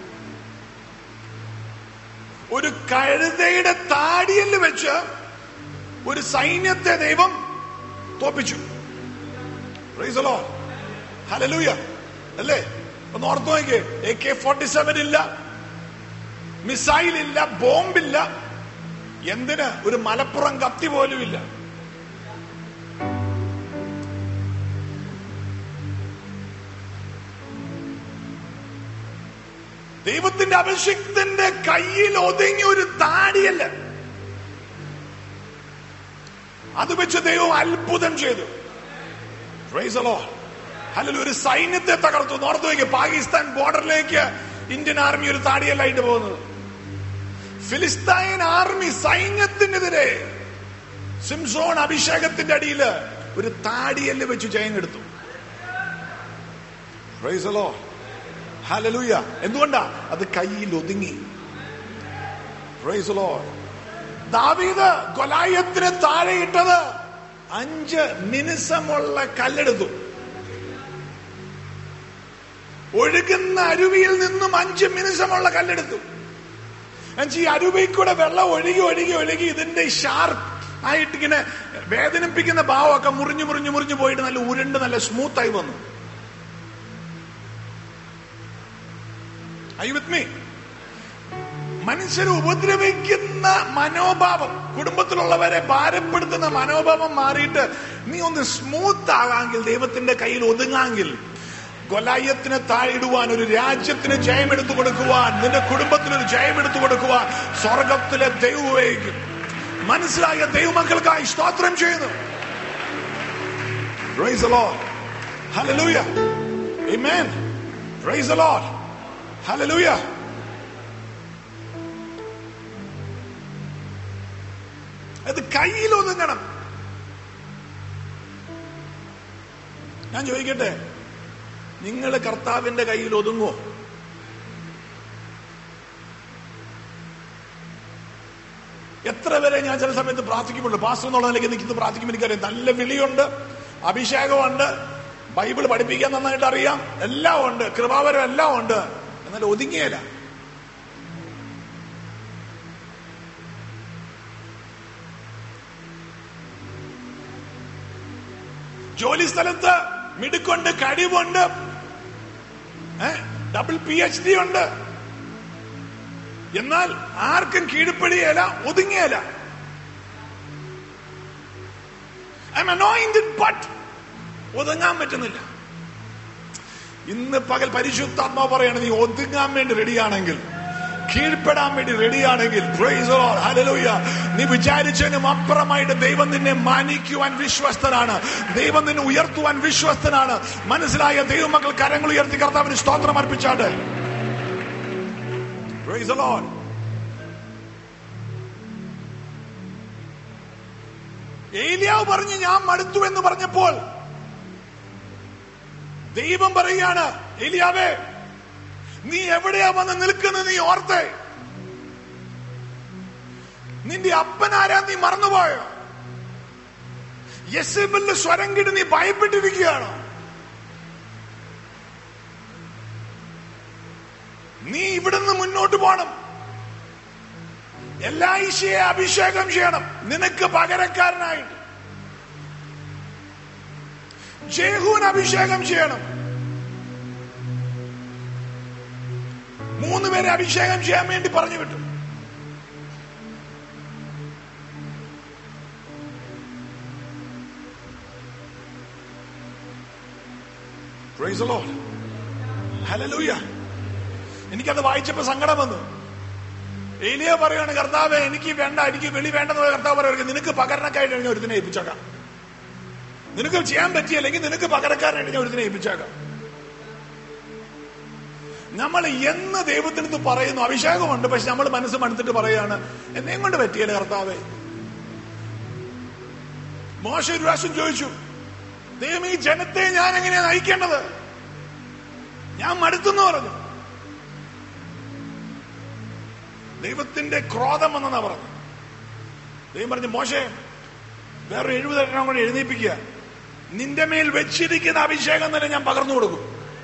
ഒരു കഴുതയുടെ താടിയിൽ വെച്ച് ഒരു സൈന്യത്തെ ദൈവം തോപ്പിച്ചു ഹലലൂയ അല്ലേ ഒന്ന് ഓർത്തു നോക്കിയേ എ കെ ഫോർട്ടി സെവൻ ഇല്ല മിസൈൽ ഇല്ല ബോംബില്ല എന്തിന് ഒരു മലപ്പുറം കത്തി പോലും ഇല്ല ദൈവത്തിന്റെ അഭിഷിക്തന്റെ കയ്യിൽ ഒതുങ്ങി ഒരു താടിയല്ല അത് വെച്ച് ദൈവം അത്ഭുതം ചെയ്തു അല്ലെങ്കിൽ ഒരു സൈന്യത്തെ തകർത്തു നോർത്ത് വയ്ക്ക് പാകിസ്ഥാൻ ബോർഡറിലേക്ക് ഇന്ത്യൻ ആർമി ഒരു താടിയല്ലായിട്ട് പോകുന്നത് ഫിലിസ്തീൻ ആർമി സൈന്യത്തിനെതിരെ സിംസോൺ അഭിഷേകത്തിന്റെ അടിയിൽ ഒരു താടിയല് വെച്ച് ജയം പ്രൈസലോ ഹലലൂയ എന്തുകൊണ്ടാ അത് കയ്യിൽ ഒതുങ്ങി പ്രൈസലോ ദാവീദ് കൊലായത്തിന് താഴെ ഇട്ടത് അഞ്ച് മിനുസമുള്ള കല്ലെടുത്തു ഒഴുകുന്ന അരുവിയിൽ നിന്നും അഞ്ച് മിനുസമുള്ള കല്ലെടുത്തു എന്നുവെച്ചാൽ ഈ അരുവിയിൽ കൂടെ വെള്ളം ഒഴുകി ഒഴുകി ഒഴുകി ഇതിന്റെ ഷാർപ്പ് ആയിട്ട് ഇങ്ങനെ വേദനിപ്പിക്കുന്ന ഭാവമൊക്കെ മുറിഞ്ഞു മുറിഞ്ഞു മുറിഞ്ഞു പോയിട്ട് നല്ല ഉരുണ്ട് നല്ല സ്മൂത്ത് ആയി വന്നു ഐ വിത്ത് മീ മനുഷ്യരെ ഉപദ്രവിക്കുന്ന മനോഭാവം കുടുംബത്തിലുള്ളവരെ ഭാരപ്പെടുത്തുന്ന മനോഭാവം മാറിയിട്ട് നീ ഒന്ന് സ്മൂത്ത് ആകാമെങ്കിൽ ദൈവത്തിന്റെ കയ്യിൽ ഒതുങ്ങാമെങ്കിൽ കൊലായത്തിന് താഴിടുവാൻ ഒരു രാജ്യത്തിന് ജയമെടുത്തു കൊടുക്കുവാൻ നിന്റെ കുടുംബത്തിന് ഒരു ജയമെടുത്തു കൊടുക്കുവാൻ സ്വർഗത്തിലെ ദൈവം ഉപയോഗിക്കും മനസ്സിലായ ദൈവമക്കൾക്കായി സ്തോത്രം ചെയ്യുന്നു Praise the Lord. Hallelujah. Amen. Praise the Lord. Hallelujah. അത് കയ്യിൽ ഒതുങ്ങണം ഞാൻ ചോദിക്കട്ടെ നിങ്ങൾ കർത്താവിന്റെ കയ്യിൽ ഒതുങ്ങോ എത്ര പേരെ ഞാൻ ചില സമയത്ത് പ്രാർത്ഥിക്കുമ്പോഴുള്ളൂ പാസ്റ്റർ എന്നുള്ള നിലയ്ക്ക് നിൽക്കുന്നത് പ്രാർത്ഥിക്കുമ്പോൾ എനിക്കറിയാം നല്ല വിളിയുണ്ട് അഭിഷേകമുണ്ട് ബൈബിൾ പഠിപ്പിക്കാൻ നന്നായിട്ട് അറിയാം എല്ലാം ഉണ്ട് കൃപാവരം എല്ലാം ഉണ്ട് എന്നാൽ ഒതുങ്ങിയല്ല ജോലി സ്ഥലത്ത് മിടുക്കുണ്ട് കഴിവുണ്ട് ഡബിൾ പി എച്ച് ഡി ഉണ്ട് എന്നാൽ ആർക്കും കീഴ്പ്പെടുകയല്ല ഒതുങ്ങിയല്ല ഐ എം അനോയിന്റഡ് ബട്ട് ഒതുങ്ങാൻ പറ്റുന്നില്ല ഇന്ന് പകൽ പരിശുദ്ധാത്മാവ് പറയാണ് നീ ഒതുങ്ങാൻ വേണ്ടി റെഡിയാണെങ്കിൽ കീഴ്പ്പെടാൻ വേണ്ടി റെഡിയാണെങ്കിൽ praise the Lord, hallelujah. നീ വിചാരിച്ചതിനും അപ്പുറമായിട്ട് ദൈവം നിന്നെ മാനിക്കുവാൻ വിശ്വസ്തനാണ് ദൈവം നിന്നെ ഉയർത്തുവാൻ വിശ്വസ്തനാണ് മനസ്സിലായ ദൈവമക്കൾ കരങ്ങൾ ഉയർത്തി കർത്താവിന് സ്തോത്രം അർപ്പിച്ചാട്ടെ Praise the Lord. ഏലിയാവ് പറഞ്ഞ് ഞാൻ മടുത്തു എന്ന് പറഞ്ഞപ്പോൾ ദൈവം പറയുകയാണ് ഏലിയാവേ നീ എവിടെയാ വന്ന് നിൽക്കുന്നത് നീ ഓർത്തേ നിന്റെ അപ്പനാരാ നീ മറന്നുപോയോ യെസബിന്റെ സ്വരം കിട്ടി നീ ഭയപ്പെട്ടിരിക്കുകയാണോ നീ ഇവിടുന്ന് മുന്നോട്ട് പോണം എല്ലാ ഈശയെ അഭിഷേകം ചെയ്യണം നിനക്ക് പകരക്കാരനായിട്ട് ജേഹൂൻ അഭിഷേകം ചെയ്യണം മൂന്ന് പേരെ അഭിഷേകം ചെയ്യാൻ വേണ്ടി പറഞ്ഞു വിട്ടു Praise the Lord. Hallelujah. എനിക്കത് വായിച്ചപ്പോ സങ്കടം വന്നു ഏലിയ പറയാണ് കർത്താവെ എനിക്ക് വേണ്ട എനിക്ക് വെളി വേണ്ടെന്ന് പറഞ്ഞ കർത്താവ് പറയുക നിനക്ക് പകരണക്കായിട്ട് ഞാൻ ഒരുത്തിനെ ഏൽപ്പിച്ചേക്കാം നിനക്ക് ചെയ്യാൻ പറ്റിയില്ലെങ്കിൽ നിനക്ക് പകരക്കാരനായിട്ട് ഞാൻ ഒരുത്തിനെ ഏൽപ്പിച്ചേക്കാം നമ്മൾ എന്ന് ദൈവത്തിനടുത്ത് പറയുന്നു അഭിഷേകമുണ്ട് പക്ഷെ നമ്മൾ മനസ്സ് മടുത്തിട്ട് പറയാണ് എന്നെയും കൊണ്ട് പറ്റിയല്ലേ കർത്താവെ മോശ ഒരു പ്രാവശ്യം ചോദിച്ചു ദൈവം ഈ ജനത്തെ ഞാൻ എങ്ങനെയാ നയിക്കേണ്ടത് ഞാൻ മടുത്തെന്ന് പറഞ്ഞു ദൈവത്തിന്റെ ക്രോധം വന്നെന്നാ പറഞ്ഞു ദൈവം പറഞ്ഞു മോശേ വേറെ എഴുപതെണ്ണം കൂടെ എഴുന്നേപ്പിക്കുക നിന്റെ മേൽ വെച്ചിരിക്കുന്ന അഭിഷേകം തന്നെ ഞാൻ പകർന്നു കൊടുക്കും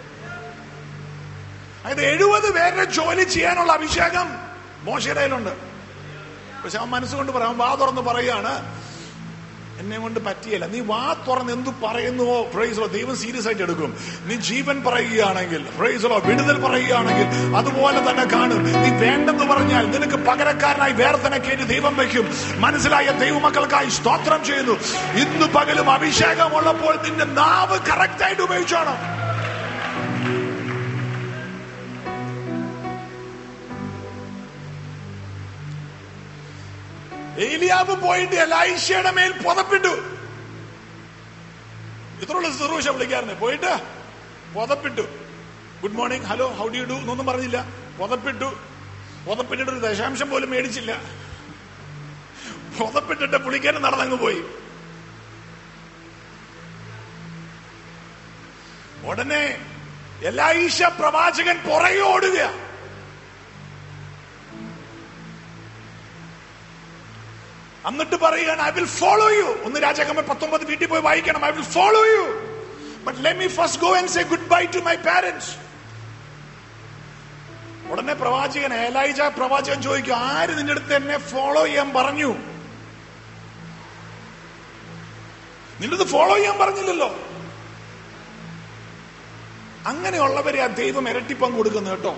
അതായത് എഴുപത് പേരുടെ ജോലി ചെയ്യാനുള്ള അഭിഷേകം മോശയുടെ കയ്യിലുണ്ട് പക്ഷെ അവൻ മനസ്സുകൊണ്ട് പറയാം അവൻ വാ തുറന്ന് പറയുകയാണ് എന്നെ കൊണ്ട് പറ്റിയല്ല നീ വാ തുറന്ന് എന്തു പറയുന്നുവോ പ്രൈസോ ദൈവം സീരിയസ് ആയിട്ട് എടുക്കും നീ ജീവൻ പറയുകയാണെങ്കിൽ പ്രൈസോ വിടുതൽ പറയുകയാണെങ്കിൽ അതുപോലെ തന്നെ കാണും നീ വേണ്ടെന്ന് പറഞ്ഞാൽ നിനക്ക് പകരക്കാരനായി വേറെ തന്നെ കയറ്റി ദൈവം വയ്ക്കും മനസ്സിലായ ദൈവമക്കൾക്കായി സ്തോത്രം ചെയ്യുന്നു ഇന്ന് പകലും അഭിഷേകമുള്ളപ്പോൾ നിന്റെ നാവ് കറക്റ്റ് ആയിട്ട് ഉപയോഗിച്ചോണം ഏലിയാവ് പോയിട്ട് എലൈഷയുടെ മേൽ പുതപ്പിട്ടു ഇത്രയുള്ള ശുശ്രൂഷ വിളിക്കാറുണ്ട് പോയിട്ട് പുതപ്പിട്ടു good morning hello how do you do എന്നൊന്നും പറഞ്ഞില്ല പുതപ്പിട്ടു പുതപ്പിട്ടിട്ട് ഒരു ദശാംശം പോലും മേടിച്ചില്ല പുതപ്പിട്ടിട്ട് പുള്ളിക്കാരൻ നടന്നങ്ങ് പോയി ഉടനെ എലൈഷ പ്രവാചകൻ പുറകെ ഓടുക എന്നിട്ട് പറയുകയാണ് ഐ വിൽ ഫോളോ യു ഒന്ന് രാജാക്കമ്മ പത്തൊമ്പത് വീട്ടിൽ പോയി വായിക്കണം I will follow you but let me first go and say goodbye to my parents ഉടനെ പ്രവാചകൻ ഏലൈജ പ്രവാചകൻ ചോദിക്കും ആര് നിന്റെ അടുത്ത് എന്നെ ഫോളോ ചെയ്യാൻ പറഞ്ഞു നിന്റെ അടുത്ത് ഫോളോ ചെയ്യാൻ പറഞ്ഞില്ലല്ലോ അങ്ങനെയുള്ളവരെ ആ ദൈവം ഇരട്ടിപ്പം കൊടുക്കുന്നു കേട്ടോ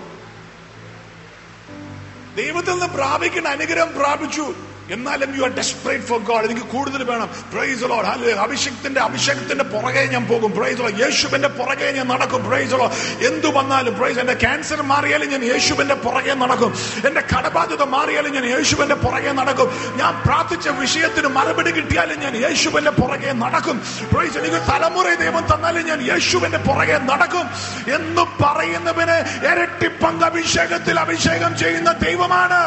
ദൈവത്തിൽ നിന്ന് പ്രാപിക്കുന്ന അനുഗ്രഹം പ്രാപിച്ചു എന്നാലും you are desperate for God എനിക്ക് കൂടുതൽ വേണം പ്രൈസ് ലോഡ് ഹല്ലേലൂയ അഭിഷേകത്തിന്റെ അഭിഷേകത്തിന്റെ പുറകെ ഞാൻ പോകും പ്രൈസ് ലോഡ് യേശുവിന്റെ പുറകെ ഞാൻ നടക്കും പ്രൈസ് ലോഡ് എന്തു വന്നാലും പ്രൈസ് എന്റെ ക്യാൻസർ മാറിയാലും ഞാൻ യേശുവിന്റെ പുറകെ നടക്കും എന്റെ കടബാധ്യത മാറിയാലും ഞാൻ യേശുവിന്റെ പുറകെ നടക്കും ഞാൻ പ്രാർത്ഥിച്ച വിഷയത്തിന് മറുപടി കിട്ടിയാലും ഞാൻ യേശുവിന്റെ പുറകെ നടക്കും പ്രൈസ് എനിക്ക് തലമുറ ദൈവം തന്നാലും ഞാൻ യേശുവിന്റെ പുറകെ നടക്കും എന്ന് പറയുന്നവന് ഇരട്ടി പങ്ക് അഭിഷേകത്തിൽ അഭിഷേകം ചെയ്യുന്ന ദൈവമാണ്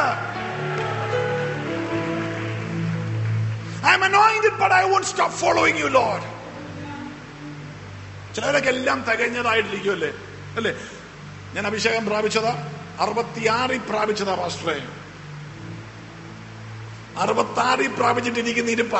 I am anointed, but I won't stop following you, Lord. ചിലരൊക്കെ എല്ലാം തികഞ്ഞതായിട്ടിരിക്കുമല്ലേ അല്ലേ ഞാൻ അഭിഷേകം പ്രാപിച്ചതാ അറുപത്തിയാറിൽ പ്രാപിച്ചതാ പാസ്റ്ററെ അറുപത്താറിൽ പ്രാപിച്ചിട്ടിരിക്കുന്ന ഇരിപ്പ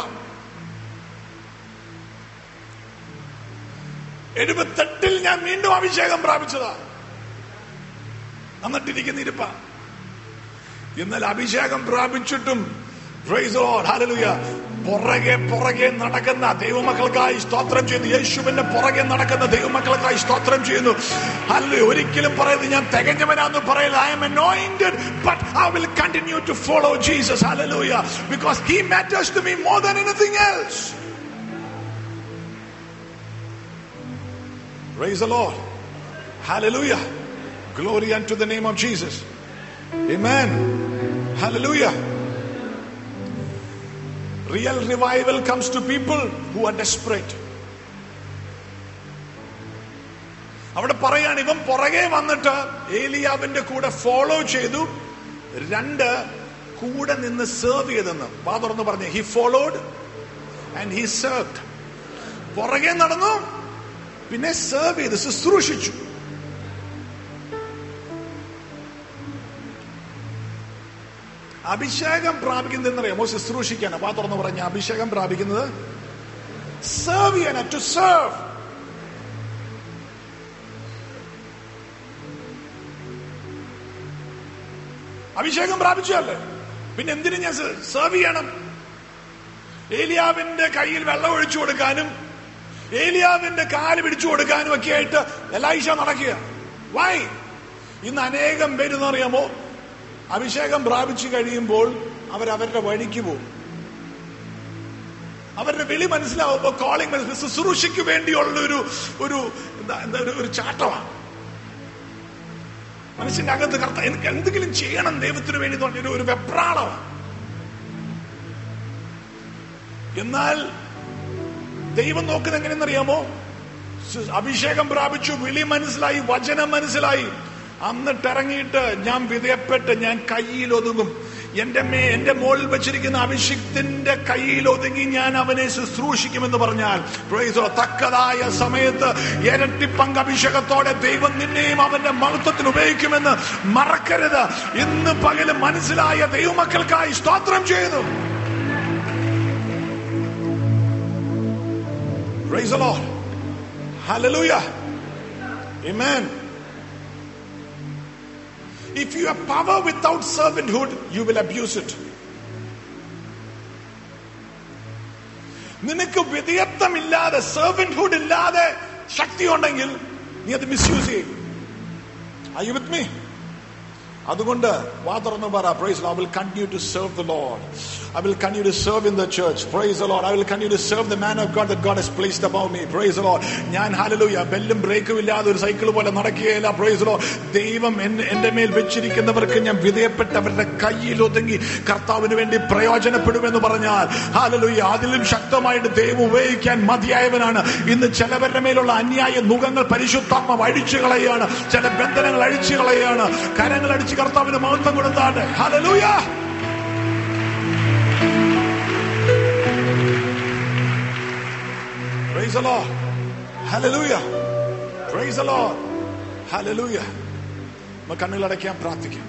എഴുപത്തെട്ടിൽ ഞാൻ വീണ്ടും അഭിഷേകം പ്രാപിച്ചതാ എന്നിട്ടിരിക്കുന്ന ഇരിപ്പ എന്നാൽ അഭിഷേകം പ്രാപിച്ചിട്ടും Praise the Lord. Hallelujah. പുറകെ പുറകെ നടക്കുന്ന ദൈവമക്കൾക്കായി സ്തോത്രം ചെയ്യുന്നു യേശുവിന്റെ പുറകെ നടക്കുന്ന ദൈവമക്കൾക്കായി സ്തോത്രം ചെയ്യുന്നു അല്ല ഒരിക്കലും പറയുന്നത് ഞാൻ തികഞ്ഞവനാന്ന് പറയില്ല I am anointed but I will continue to follow Jesus hallelujah because he matters to me more than anything else praise the Lord Hallelujah. Glory unto the name of Jesus. Amen. Hallelujah. Real revival comes to people who are desperate. അവിടെ പറയാണ് ഇവൻ പുറകെ വന്നിട്ട് ഏലിയാവിന്റെ കൂടെ follow ചെയ്തു രണ്ട് കൂടെ നിന്ന് സെർവ് ചെയ്തെന്ന് വാ തുറന്ന് പറഞ്ഞു he followed and he served പുറകെ നടന്നു പിന്നെ സെർവ് ചെയ്ത് ശുശ്രൂഷിച്ചു അഭിഷേകം പ്രാപിക്കുന്നത് എന്നറിയാമോ ശുശ്രൂഷിക്കാണ് വാ തുറന്ന് പറഞ്ഞ അഭിഷേകം പ്രാപിക്കുന്നത് സെർവ് ചെയ്യാൻ ടു സെർവ് അഭിഷേകം പ്രാപിച്ചല്ലേ പിന്നെ എന്തിനു ഞാൻ സെർവ് ചെയ്യണം ഏലിയാവിന്റെ കയ്യിൽ വെള്ളം ഒഴിച്ചു കൊടുക്കാനും ഏലിയാവിന്റെ കാല് പിടിച്ചു കൊടുക്കാനും ഒക്കെ ആയിട്ട് എലൈഷ നടക്കുക വൈ ഇന്ന് അനേകം പേരെന്നറിയാമോ അഭിഷേകം പ്രാപിച്ചു കഴിയുമ്പോൾ അവരവരുടെ വഴിക്ക് പോകും അവരുടെ വിളി മനസ്സിലാവുമ്പോ കോളിംഗ് മനസ്സിലാവും ശുശ്രൂഷയ്ക്ക് വേണ്ടിയുള്ള ഒരു ഒരു എന്താ എന്താ ഒരു- ഒരു ചാട്ടമാണ് മനസ്സിന്റെ അകത്ത് കർത്ത എനിക്ക് എന്തെങ്കിലും ചെയ്യണം ദൈവത്തിന് വേണ്ടി എന്ന് പറഞ്ഞ ഒരു- ഒരു വെപ്രാളമാണ് എന്നാൽ ദൈവം നോക്കുന്നത് എങ്ങനെയെന്നറിയാമോ സു- അഭിഷേകം പ്രാപിച്ചു വിളി മനസ്സിലായി വചനം മനസ്സിലായി അന്നിട്ട് ഇറങ്ങിയിട്ട് ഞാൻ വിധേയപ്പെട്ട് ഞാൻ കയ്യിൽ ഒതുങ്ങും എന്റെ മേ എന്റെ മോളിൽ വെച്ചിരിക്കുന്ന അഭിഷിക്തന്റെ കയ്യിൽ ഒതുങ്ങി ഞാൻ അവനെ ശുശ്രൂഷിക്കുമെന്ന് പറഞ്ഞാൽ praise the Lord. തക്കതായ സമയത്ത് ഇരട്ടി പങ്ക് അഭിഷേകത്തോടെ ദൈവം നിന്നെയും അവന്റെ മഹത്വത്തിന് ഉപയോഗിക്കുമെന്ന് മറക്കരുത് ഇന്ന് പകല് മനസ്സിലായ ദൈവമക്കൾക്കായി സ്തോത്രം ചെയ്തു Praise the Lord. Hallelujah. Amen. If you have power without servanthood, you will abuse it. നിനക്ക് വിധേയത്വമില്ലാതെ സെർവൻഹുഡ് ഇല്ലാതെ ശക്തി ഉണ്ടെങ്കിൽ നീ അത് മിസ്യൂസ് ചെയ്യും Are you with me? അതുകൊണ്ട് വാ തുറന്ന് പറ praise I will continue to serve the Lord I will continue to serve in the church praise the Lord I will continue to serve the man of God that God has placed about me praise the Lord ഞാൻ hallelujah ബെല്ലും ബ്രേക്കും ഇല്ലാതെ ഒരു cycle പോലെ നടക്കുകയില്ല price the Lord ദൈവം എന്നെ- എന്റെ മേൽ വെച്ചിരിക്കുന്നവർക്ക് ഞാൻ വിധേയപ്പെട്ട് അവരുടെ കയ്യിൽ ഒതുങ്ങി കർത്താവിന് വേണ്ടി പ്രയോജനപ്പെടുമെന്ന് പറഞ്ഞാൽ ഹല്ലേലൂയ അതിലും ശക്തമായിട്ട് ദൈവം ഉപയോഗിക്കാൻ മതിയായവനാണ് ഇന്ന് ചിലവരുടെ മേലുള്ള അന്യായ മുഖങ്ങൾ പരിശുദ്ധാത്മ അഴിച്ചു കളയാണ് ചില ബന്ധനങ്ങൾ അഴിച്ചു കളയാണ് കരങ്ങൾ അടിച്ച് കർത്താവിന് മഹത്വം കൊടുത്താണ് hallelujah Praise the Lord. Hallelujah. Praise the Lord. Hallelujah. നമുക്ക് കണ്ണുകളടയ്ക്കാൻ പ്രാർത്ഥിക്കാം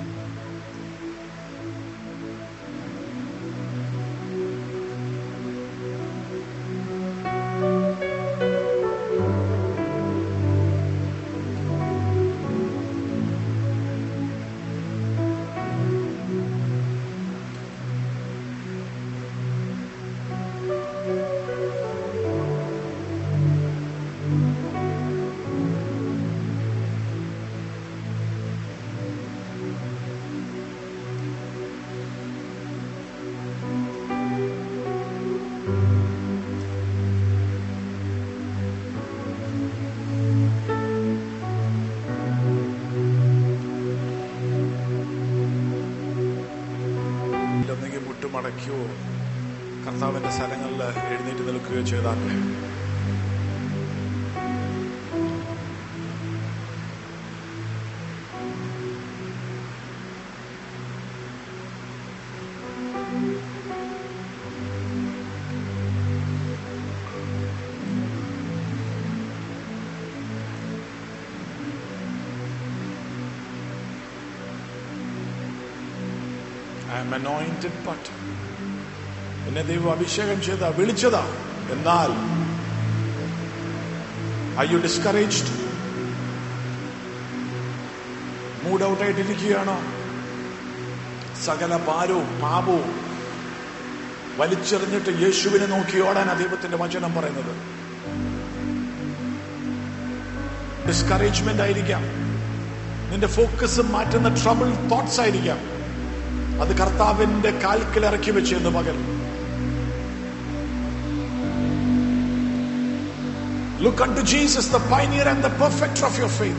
ഒന്നെങ്കിൽ മുട്ടുമടക്കുകയോ കർത്താവിന്റെ സ്ഥലങ്ങളിൽ എഴുന്നേറ്റ് നിൽക്കുകയോ ചെയ്താൽ ഐ എം anointed but എന്നെ ദൈവം അഭിഷേകം ചെയ്ത വിളിച്ചതാ എന്നാൽ I you discouraged mood out ആയിട്ടിരിക്കുകയാണോ സകല ഭാരവും പാപവും വലിച്ചെറിഞ്ഞിട്ട് യേശുവിനെ നോക്കി ഓടാൻ ദൈവത്തിന്റെ വചനം പറയുന്നത് ഡിസ്കറേജ്മെന്റ് ആയിരിക്കാം നിന്റെ ഫോക്കസ് മാറ്റുന്ന ട്രബിൾ തോട്ട്സ് ആയിരിക്കാം അത് കർത്താവിന്റെ കാൽക്കിൽ ഇറക്കി വെച്ച് എന്ന് പകൽ Look unto Jesus, the pioneer and the perfecter of your faith.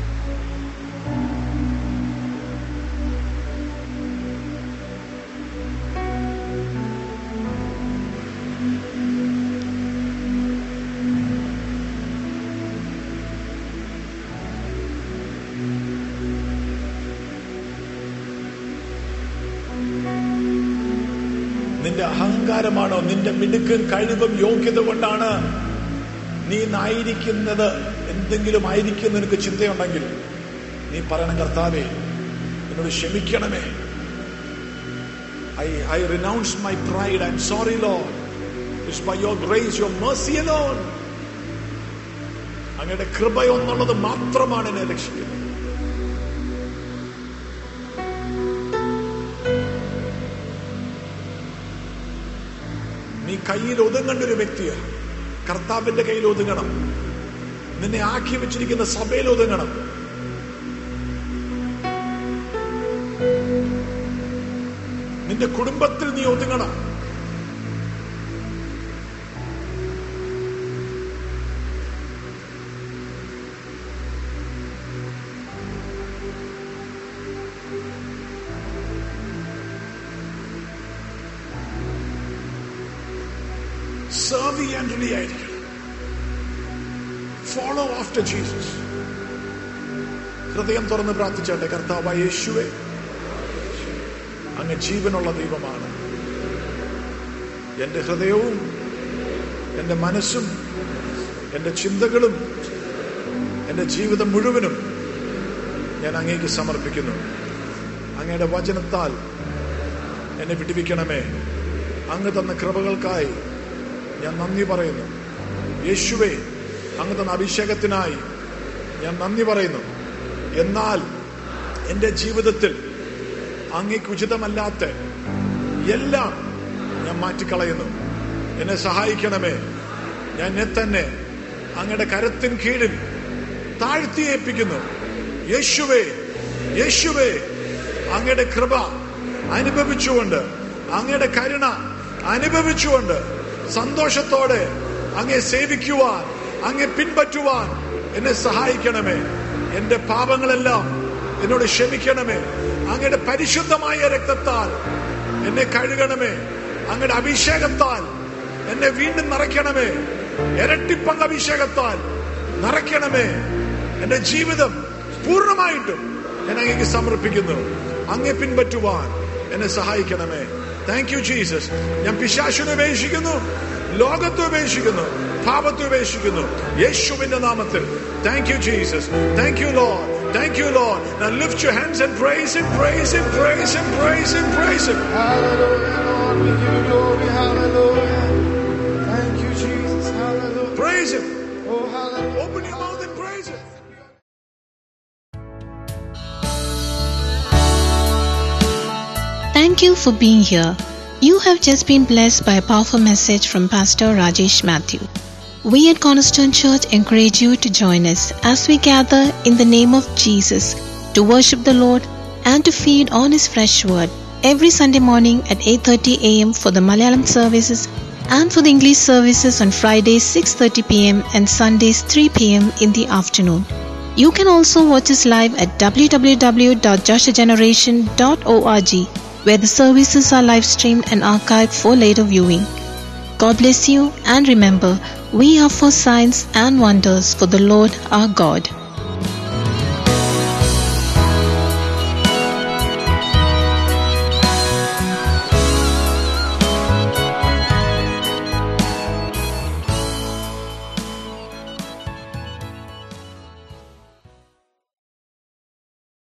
നിന്റെ അഹങ്കാരമാണോ നിന്റെ മിടുക്കും കഴിവും യോഗ്യത കൊണ്ടാണ് നീ ഇന്നായിരിക്കുന്നത് എന്തെങ്കിലും ആയിരിക്കും നിനക്ക് ചിന്തയുണ്ടെങ്കിൽ നീ പറയണം കർത്താവേ എന്നോട് ക്ഷമിക്കണമേ I I renounce my pride I am sorry Lord it's by your grace your mercy alone അങ്ങയുടെ കൃപയൊന്നുള്ളത് മാത്രമാണ് എന്നെ രക്ഷിക്കുന്നത് നീ കയ്യിൽ ഒതുങ്ങേണ്ട ഒരു വ്യക്തിയാണ് കർത്താവിന്റെ കയ്യിൽ ഒതുങ്ങണം നിന്നെ ആക്കി വെച്ചിരിക്കുന്ന സഭയിൽ ഒതുങ്ങണം നിന്റെ കുടുംബത്തിൽ നീ ഒതുങ്ങണം സെർവ് ചെയ്യാൻ റെഡി ആയിരിക്കണം ഫോളോ ആഫ്റ്റർ ജീസസ് ഹൃദയം തുറന്ന് പ്രാർത്ഥിച്ചാട്ടെ കർത്താവായ യേശുവെ അങ്ങ് ജീവനുള്ള ദൈവമാണ് എന്റെ ഹൃദയവും എന്റെ മനസ്സും എന്റെ ചിന്തകളും എന്റെ ജീവിതം മുഴുവനും ഞാൻ അങ്ങേക്ക് സമർപ്പിക്കുന്നു അങ്ങയുടെ വചനത്താൽ എന്നെ വിടിവിക്കണമേ അങ്ങ് തന്ന കൃപകൾക്കായി ഞാൻ നന്ദി പറയുന്നു യേശുവെ അങ്ങ് തന്ന അഭിഷേകത്തിനായി ഞാൻ നന്ദി പറയുന്നു എന്നാൽ എൻ്റെ ജീവിതത്തിൽ അങ്ങേക്ക് ഉചിതമല്ലാത്ത എല്ലാം ഞാൻ മാറ്റിക്കളയുന്നു എന്നെ സഹായിക്കണമേ ഞാൻ എന്നെ തന്നെ അങ്ങയുടെ കരത്തിൻ കീഴിൽ താഴ്ത്തിയേൽപ്പിക്കുന്നു യേശുവേ യേശുവേ അങ്ങയുടെ കൃപ അനുഭവിച്ചുകൊണ്ട് അങ്ങയുടെ കരുണ അനുഭവിച്ചുകൊണ്ട് സന്തോഷത്തോടെ അങ്ങെ സേവിക്കുവാൻ അങ്ങെ പിൻപറ്റുവാൻ എന്നെ സഹായിക്കണമേ എന്റെ പാപങ്ങളെല്ലാം എന്നോട് ക്ഷമിക്കണമേ അങ്ങയുടെ പരിശുദ്ധമായ രക്തത്താൽ എന്നെ കഴുകണമേ അങ്ങയുടെ അഭിഷേകത്താൽ എന്നെ വീണ്ടും നിറയ്ക്കണമേ ഇരട്ടിപ്പങ്ക് അഭിഷേകത്താൽ നിറയ്ക്കണമേ എന്റെ ജീവിതം പൂർണ്ണമായിട്ടും ഞാൻ അങ്ങേക്ക് സമർപ്പിക്കുന്നു അങ്ങെ പിൻപറ്റുവാൻ എന്നെ സഹായിക്കണമേ താങ്ക് യു ജീസസ് ഞാൻ പിശാശുനെ ഉപേക്ഷിക്കുന്നു ലോകത്തെ ഉപേക്ഷിക്കുന്നു പാപത്തെ ഉപേക്ഷിക്കുന്നു യേശുവിന്റെ നാമത്തിൽ thank you Jesus thank you Lord thank you Lord Now lift your hands and praise him, praise him, praise him, praise him, praise him. Hallelujah, Lord. We give you glory. Hallelujah. Thank you, Jesus. Hallelujah. Praise him. Oh, hallelujah. Open your mouth and praise him. Thank you for being here. You have just been blessed by a powerful message from Pastor Rajesh Matthew. We at Cornerstone Church encourage you to join us as we gather in the name of Jesus to worship the Lord and to feed on his fresh word every Sunday morning at 8:30 a.m. for the Malayalam services and for the English services on Fridays 6:30 p.m. and Sundays 3 p.m. in the afternoon. You can also watch us live at www.joshageneration.org where the services are live streamed and archived for later viewing. God bless you and remember, we are for signs and wonders for the Lord our God.